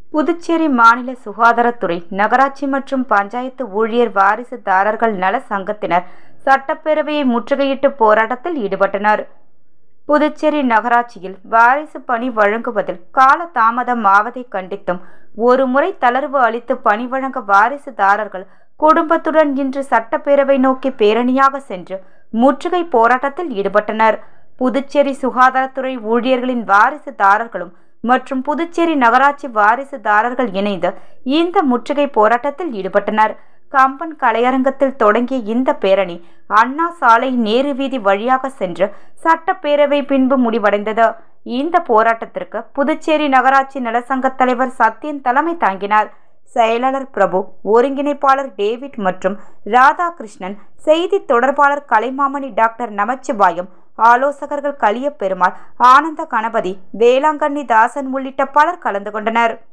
புதுச்சேரி மாநில சுகாதாரத்துறை நகராட்சி மற்றும் பஞ்சாயத்து ஊழியர் வாரிசுதாரர்கள் நல சங்கத்தினர் சட்டப்பேரவையை முற்றுகையிட்டு போராட்டத்தில் ஈடுபட்டனர் புதுச்சேரி நகராட்சியில் வாரிசு பணி வழங்குவதில் கால தாமதம் ஆவதை கண்டித்தும் ஒரு முறை தளர்வு அளித்து பணி வழங்க வாரிசுதாரர்கள் குடும்பத்துடன் இன்று சட்டப்பேரவை நோக்கி பேரணியாக சென்று முற்றுகை போராட்டத்தில் ஈடுபட்டனர் புதுச்சேரி சுகாதாரத்துறை ஊழியர்களின் வாரிசுதாரர்களும் மற்றும் புதுச்சேரி நகராட்சி வாரிசுதாரர்கள் இணைந்து இந்த முற்றுகை போராட்டத்தில் ஈடுபட்டனர் கம்பன் கலையரங்கத்தில் தொடங்கிய இந்த பேரணி அண்ணா சாலை நேரு வீதி வழியாக சென்று சட்டப்பேரவை பின்பு முடிவடைந்தது இந்த போராட்டத்திற்கு புதுச்சேரி நகராட்சி நலசங்க தலைவர் சத்யன் தலைமை தாங்கினார் செயலாளர் பிரபு ஒருங்கிணைப்பாளர் டேவிட் மற்றும் ராதாகிருஷ்ணன் செய்தி தொடர்பாளர் கலைமாமணி டாக்டர் நமச்சிவாயம் ஆலோசகர்கள் கலியப்பெருமாள் ஆனந்த கணபதி வேளாங்கண்ணி தாசன் உள்ளிட்ட பலர் கலந்து கொண்டனர்